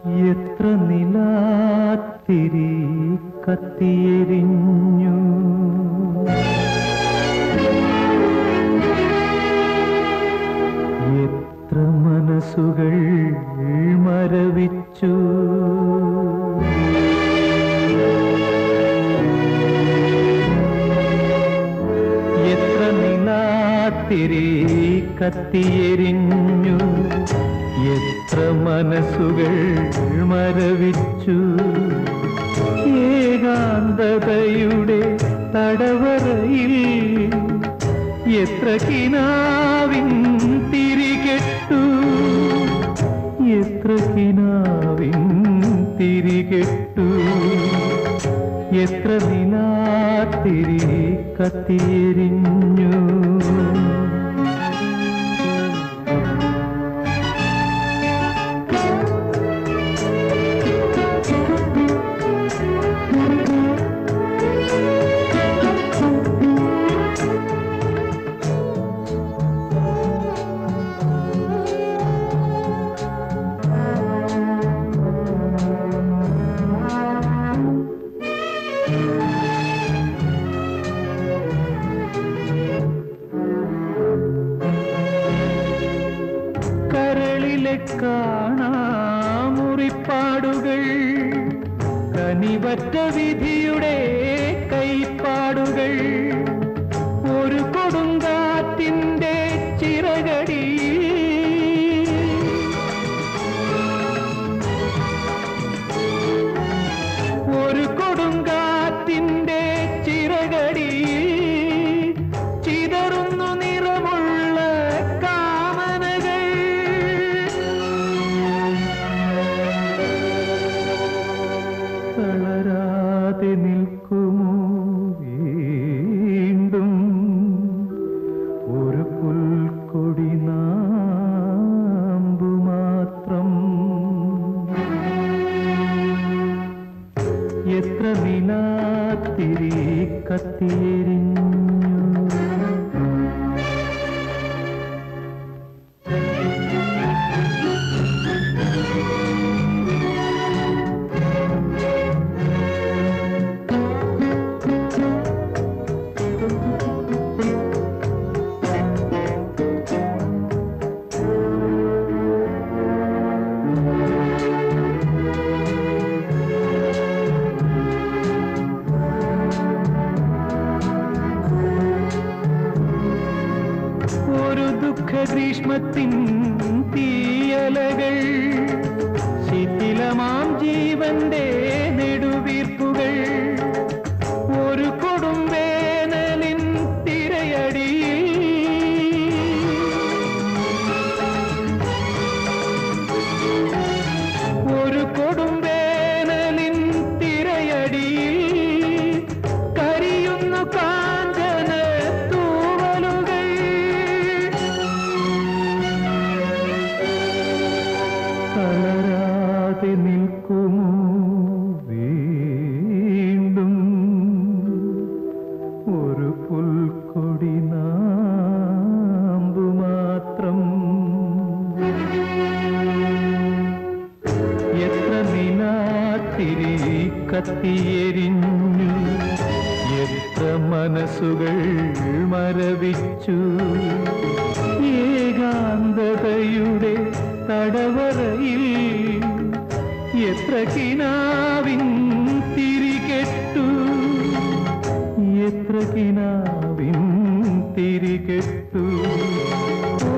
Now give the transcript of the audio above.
എത്ര നിലാത്തിരി കത്തിയെരിഞ്ഞു എത്ര മനസ്സുകൾ മരവിച്ചു എത്ര നിലാത്തിരി കത്തിയെരിഞ്ഞു എത്ര മനസ്സുകൾ മരവിച്ചു ഏകാന്തതയുടെ തടവറയിൽ എത്ര കിനാവിൻ തിരികെട്ടു എത്ര കിനാവിൻ തിരികെട്ടു എത്ര നിലാത്തിരി കത്തിയെരിഞ്ഞു കരളിലെ കാണാമുറിപ്പാടുകൾ കനിവറ്റ വിധിയുടെ കൈപ്പാടുകൾ ഒരു കൊടുങ്കാറ്റിന്റെ ചിറകടി ഒരു കൊടുങ്കാറ്റിന്റെ ചിറകടി ചിതറുന്നു നിറമുള്ള കാമനകൾ തളരാതെ നിൽക്കുമോ വീണ്ടും ഒരു പുൽക്കൊടി നാമ്പു മാത്രം എത്ര നിലാത്തിരി കത്തിയെരിഞ്ഞു ഒരു ദുഃഖ ഗ്രീഷ്മത്തിൻ തീയലകൾ ശിഥിലമാം ജീവന്റെ നെടുവീർപ്പുകൾ ഒരു കൊടും വേനലിൻ തിരയടിയിൽ ഒരു കൊടും വേനലിൻ തിരയടിയിൽ കരിയുന്നു കാഞ്ചന തൂവലുകൾ തളരാതെ നിൽക്കുമോ വീണ്ടും ഒരു പുൽക്കൊടി നാമ്പു മാത്രം എത്ര നിലാത്തിരി കത്തിയെരിഞ്ഞു എത്ര മനസ്സുകൾ മരവിച്ചു ഏകാന്തതയുടെ തടവറയിൽ എത്ര കിനാവിൻ തിരികെട്ടു എത്ര കിനാവിൻ തിരികെട്ടു ഓ